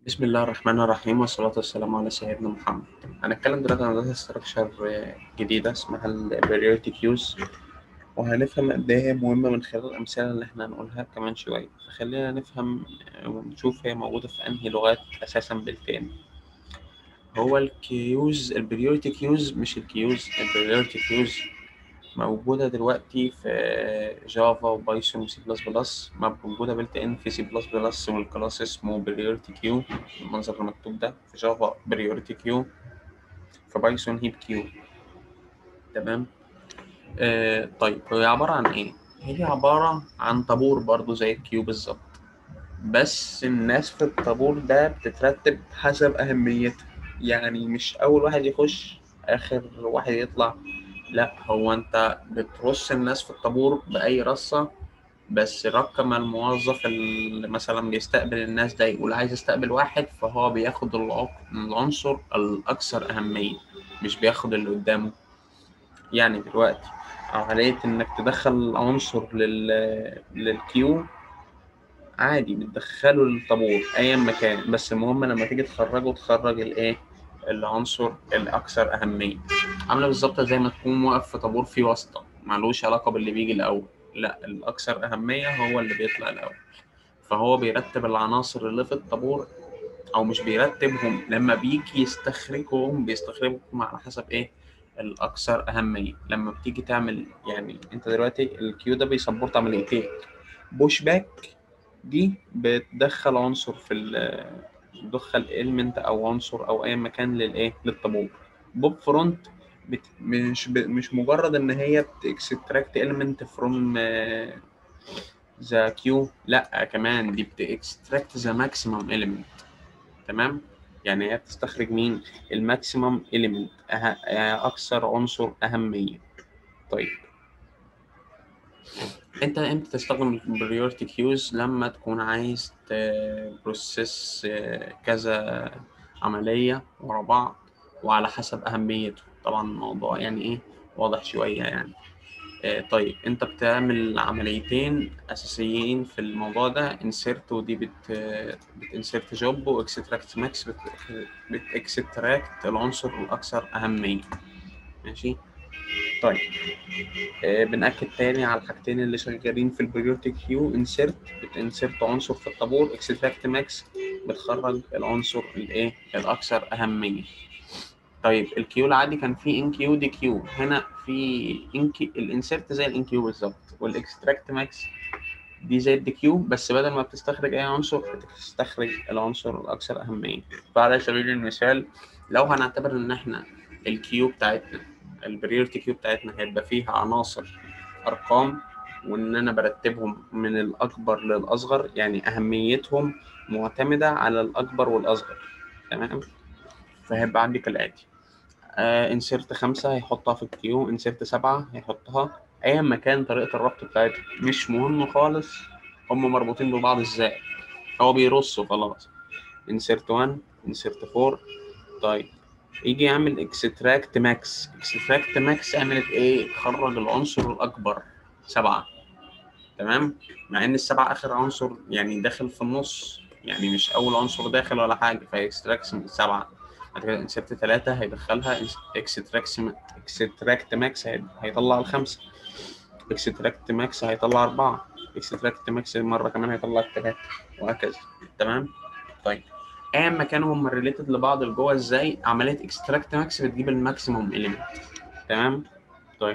بسم الله الرحمن الرحيم والصلاة والسلام على سيدنا محمد هنتكلم دلوقتي عن داتا ستراكشر جديدة اسمها ال Priority Queues وهنفهم قد إيه هي مهمة من خلال الأمثلة اللي إحنا هنقولها كمان شوية فخلينا نفهم ونشوف هي موجودة في أنهي لغات أساسا بالتاني هو الكيوز البريورتي كيوز مش الكيوز البريورتي كيوز موجودة دلوقتي في جافا وبايثون وسي بلس بلس موجودة بلت ان في سي بلس بلس والكلاس اسمه بريورتي كيو المنظر المكتوب ده في جافا بريورتي كيو في بايثون هيب كيو تمام آه طيب هي عبارة عن ايه؟ هي عبارة عن طابور برضو زي الكيو بالظبط بس الناس في الطابور ده بتترتب حسب أهميتها يعني مش أول واحد يخش آخر واحد يطلع لا هو انت بترص الناس في الطابور بأي رصة بس رقم الموظف اللي مثلا بيستقبل الناس ده يقول عايز استقبل واحد فهو بياخد العق- العنصر الأكثر أهمية مش بياخد اللي قدامه يعني دلوقتي عملية إنك تدخل عنصر لل... للكيو عادي بتدخله للطابور أيا ما كان بس المهم لما تيجي تخرجه تخرج الإيه العنصر الأكثر أهمية عاملة بالظبط زي ما تكون واقف في طابور فيه واسطة معلوش علاقة باللي بيجي الأول لا الأكثر أهمية هو اللي بيطلع الأول فهو بيرتب العناصر اللي في الطابور أو مش بيرتبهم لما بيجي يستخرجهم بيستخرجهم على حسب إيه الأكثر أهمية لما بتيجي تعمل يعني أنت دلوقتي الكيو ده بيسبورت عمليتين بوش باك دي بتدخل عنصر في ال بتدخل element أو عنصر أو أي مكان للإيه للطابور بوب فرونت بت... مش ب... مش مجرد ان هي بتكستراكت element from ذا كيو لا كمان دي بتكستراكت ذا ماكسيمم element تمام يعني هي بتستخرج مين الماكسيمم element أه... اكثر عنصر اهميه طيب انت امتى تستخدم البريورتي كيوز لما تكون عايز تبروسيس كذا عمليه ورا بعض وعلى حسب اهميته طبعا الموضوع يعني ايه واضح شويه يعني آه طيب انت بتعمل عمليتين اساسيين في الموضوع ده انسيرت ودي بت بتنسيرت جوب واكستراكت ماكس بتاكستراكت العنصر الاكثر اهميه ماشي طيب آه بنأكد تاني على الحاجتين اللي شغالين في البريورتي كيو انسيرت بتنسيرت عنصر في الطابور اكستراكت ماكس بتخرج العنصر الايه الاكثر اهميه طيب الكيو العادي كان فيه ان كيو دي كيو هنا في ان كيو الانسيرت زي الان كيو بالظبط والاكستراكت ماكس دي زي الدي كيو بس بدل ما بتستخرج اي عنصر بتستخرج العنصر الاكثر اهميه فعلى سبيل المثال لو هنعتبر ان احنا الكيو بتاعتنا البريورتي كيو بتاعتنا هيبقى فيها عناصر ارقام وان انا برتبهم من الاكبر للاصغر يعني اهميتهم معتمده على الاكبر والاصغر تمام فهيبقى عندي كالاتي آه انسيرت خمسة هيحطها في الكيو انسيرت سبعة هيحطها ايا ما كان طريقة الربط بتاعتهم مش مهم خالص هم مربوطين ببعض ازاي هو بيرصوا خلاص انسيرت 1 انسيرت 4 طيب يجي يعمل اكستراكت ماكس اكستراكت ماكس عملت ايه خرج العنصر الاكبر سبعة تمام مع ان السبعة اخر عنصر يعني داخل في النص يعني مش اول عنصر داخل ولا حاجة فاكستراكت سبعة بعد كده انسرت ثلاثة هيدخلها اكستراكت اكستراكت ماكس هيطلع الخمسة اكستراكت ماكس هيطلع أربعة اكستراكت ماكس مرة كمان هيطلع الثلاثة وهكذا تمام طيب ايا ما كانوا هم ريليتد لبعض لجوه ازاي عملية اكستراكت ماكس بتجيب الماكسيموم اليمنت تمام طيب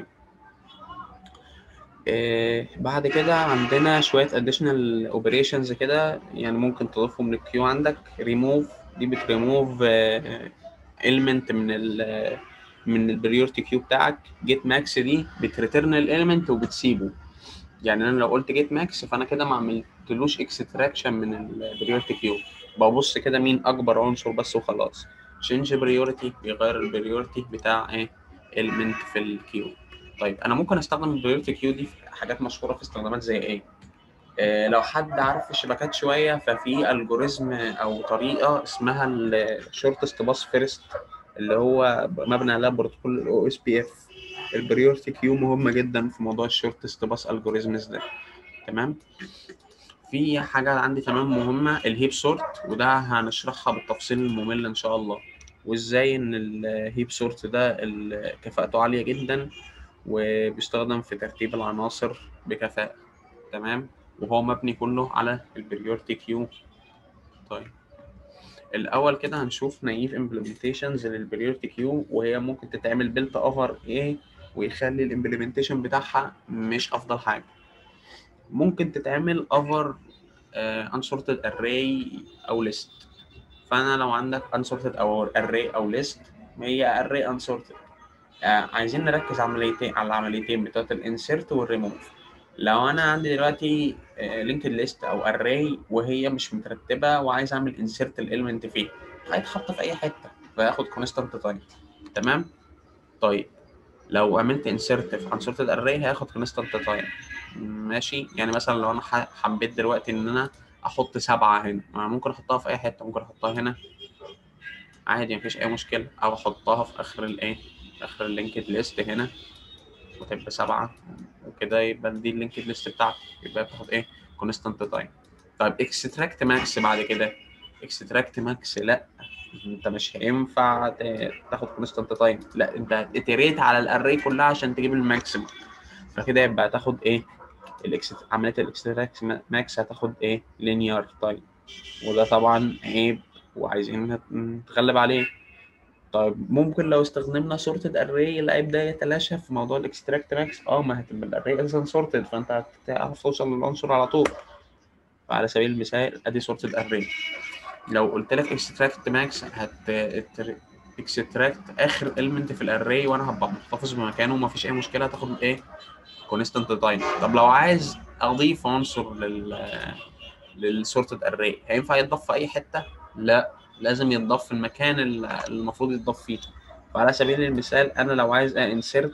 إيه بعد كده عندنا شوية additional operations كده يعني ممكن تضيفهم للكيو عندك remove دي بتريموف element من ال من البريورتي كيو بتاعك جيت ماكس دي بتريترن الاليمنت وبتسيبه يعني انا لو قلت جيت ماكس فانا كده ما عملتلوش اكستراكشن من البريورتي كيو ببص كده مين اكبر عنصر بس وخلاص change بريورتي بيغير البريورتي بتاع ايه element في الكيو طيب انا ممكن استخدم البريورتي كيو دي في حاجات مشهوره في استخدامات زي ايه آه لو حد عارف الشبكات شويه ففي الجوريزم او طريقه اسمها الشورتست باس فيرست اللي هو مبني على بروتوكول الاو اس بي اف البريورتي كيو مهمه جدا في موضوع الشورتست باس الجوريزمز ده تمام في حاجة عندي كمان مهمة الهيب سورت وده هنشرحها بالتفصيل الممل إن شاء الله وإزاي إن الهيب سورت ده ال- كفاءته عالية جدا وبيستخدم في ترتيب العناصر بكفاءة تمام وهو مبني كله على البريورتي كيو طيب الأول كده هنشوف نايف امبلمنتيشنز للبريورتي كيو وهي ممكن تتعمل بيلت اوفر ايه ويخلي الامبلمنتيشن بتاعها مش أفضل حاجة ممكن تتعمل اوفر unsorted array او list فانا لو عندك unsorted او array او list هي array unsorted آه عايزين نركز عمليتين على العمليتين بتوعت الانسيرت والريموف لو انا عندي دلوقتي لينكد ليست او array وهي مش مترتبه وعايز اعمل انسيرت الاليمنت فيه هيتحط في اي حته فياخد كونستانت تايم تمام طيب لو عملت انسيرت في unsorted array هياخد كونستانت تايم ماشي يعني مثلا لو انا ح- حبيت دلوقتي ان انا احط سبعة هنا أنا ممكن احطها في اي حتة ممكن احطها هنا عادي مفيش اي مشكلة او احطها في اخر الايه في اخر اللينكد ليست هنا وتبقى سبعة وكده يبقى دي اللينكد ليست بتاعتي يبقى بتاخد ايه كونستانت تايم طيب اكستراكت ماكس بعد كده اكستراكت ماكس لا انت مش هينفع ت- تاخد كونستانت تايم لا انت هتتريت على الاري كلها عشان تجيب الماكسيمم فكده يبقى هتاخد ايه الاكس عمليه الاكستراكت ماكس هتاخد ايه لينير تايم وده طبعا عيب وعايزين نت- نتغلب عليه طيب ممكن لو استخدمنا سورتد اري العيب ده يتلاشى في موضوع الاكستراكت ماكس اه ما هتبقى الاري اساسا سورتد فانت هتعرف توصل للعنصر على طول فعلى سبيل المثال ادي سورتد اري لو قلت لك اكستراكت ماكس هت اكستراكت اخر المنت في الاري وانا هبقى محتفظ بمكانه ومفيش اي مشكله هتاخد ايه كونستانت تايم طب لو عايز اضيف عنصر لل للسورتد اري هينفع يتضاف في اي حته لا لازم يتضاف في المكان ال- المفروض يتضاف فيه فعلى سبيل المثال انا لو عايز انسرت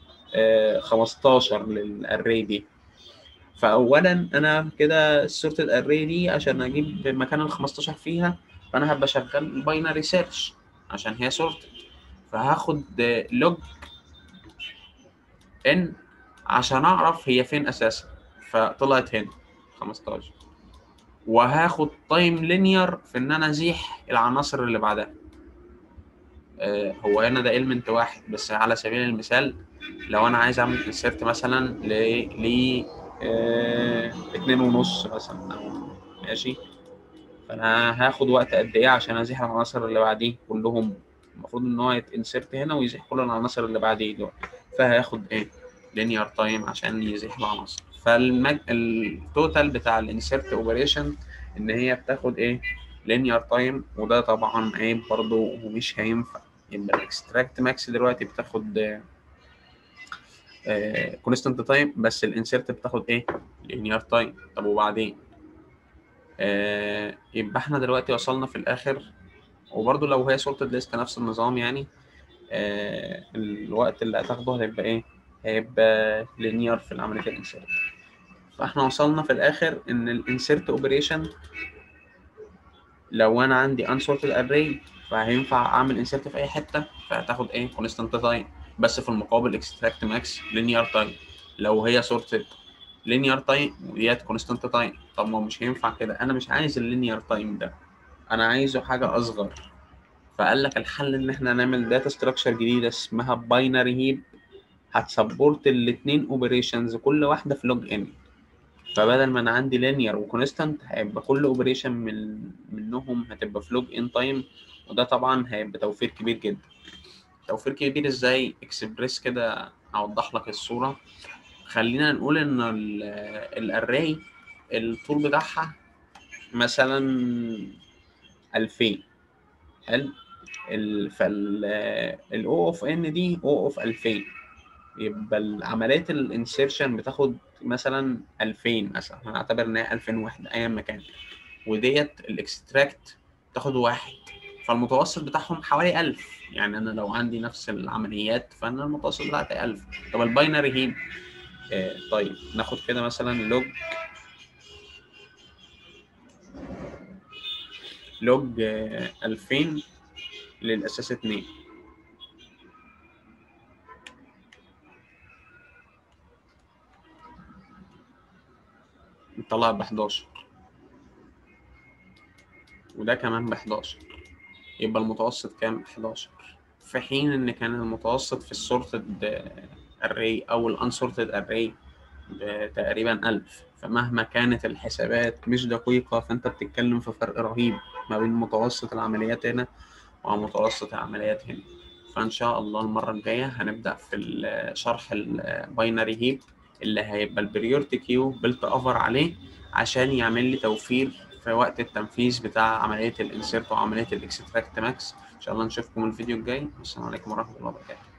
15 للاري دي فاولا انا كده السورتد اري دي عشان اجيب مكان ال 15 فيها فانا هبقى شغال باينري سيرش عشان هي سورتد فهاخد لوج ان عشان اعرف هي فين اساسا فطلعت هنا 15 وهاخد تايم لينير في ان انا ازيح العناصر اللي بعدها آه، هو هنا ده element واحد بس على سبيل المثال لو انا عايز اعمل انسيرت مثلا ل ل آه، اتنين ونص مثلا أو ماشي فانا هاخد وقت قد ايه عشان ازيح العناصر اللي بعديه كلهم المفروض ان هو يتنسرت هنا ويزيح كل العناصر اللي بعديه دول فهياخد ايه لينير تايم عشان يزيح العناصر فالمج... التوتال بتاع الانسيرت اوبريشن ان هي بتاخد ايه لينير تايم وده طبعا عيب برضه ومش هينفع يبقى الاكستراكت ماكس دلوقتي بتاخد كونستانت تايم بس الانسيرت بتاخد ايه لينير تايم طب وبعدين آه يبقى احنا دلوقتي وصلنا في الاخر وبرضه لو هي سورتد ليست نفس النظام يعني آه الوقت اللي هتاخده هيبقى ايه هيبقى لينير في العمليه الانسيرت فاحنا وصلنا في الاخر ان الانسيرت اوبريشن لو انا عندي unsorted array فهينفع اعمل insert في اي حته فهتاخد ايه constant time بس في المقابل extract max linear time لو هي sorted linear time وديت constant time طب ما هو مش هينفع كده انا مش عايز اللينير تايم ده انا عايزه حاجه اصغر فقال لك الحل ان احنا نعمل داتا ستراكشر جديده اسمها باينري هيب هتسبورت الاثنين اوبريشنز كل واحده في لوج ان فبدل ما انا عندي لينير وكونستانت هيبقى كل اوبريشن من منهم هتبقى في لوج ان تايم وده طبعا هيبقى توفير كبير جدا توفير كبير ازاي اكسبريس كده اوضح لك الصوره خلينا نقول ان الاري الطول بتاعها مثلا 2000 حلو ال فال الاو اوف ان دي او اوف 2000 يبقى عمليه الانسيرشن بتاخد مثلا 2000 مثلا هنعتبر ان هي 2000 وحده ايا ما كان وديت الاكستراكت تاخد واحد فالمتوسط بتاعهم حوالي 1000 يعني انا لو عندي نفس العمليات فانا المتوسط بتاعتي 1000 طب الباينري هيب آه طيب ناخد كده مثلا لوج لوج آه 2000 للاساس 2 نطلع ب 11 وده كمان ب 11 يبقى المتوسط كام 11 في حين ان كان المتوسط في السورتد array او الانسورتد array تقريبا 1000 فمهما كانت الحسابات مش دقيقة فأنت بتتكلم في فرق رهيب ما بين متوسط العمليات هنا ومتوسط العمليات هنا فإن شاء الله المرة الجاية هنبدأ في شرح الباينري هيب اللي هيبقى البريورتي كيو بلت أوفر عليه عشان يعمل لي توفير في وقت التنفيذ بتاع عملية الانسيرت وعملية الاكستراكت ماكس إن شاء الله نشوفكم الفيديو الجاي والسلام عليكم ورحمة الله وبركاته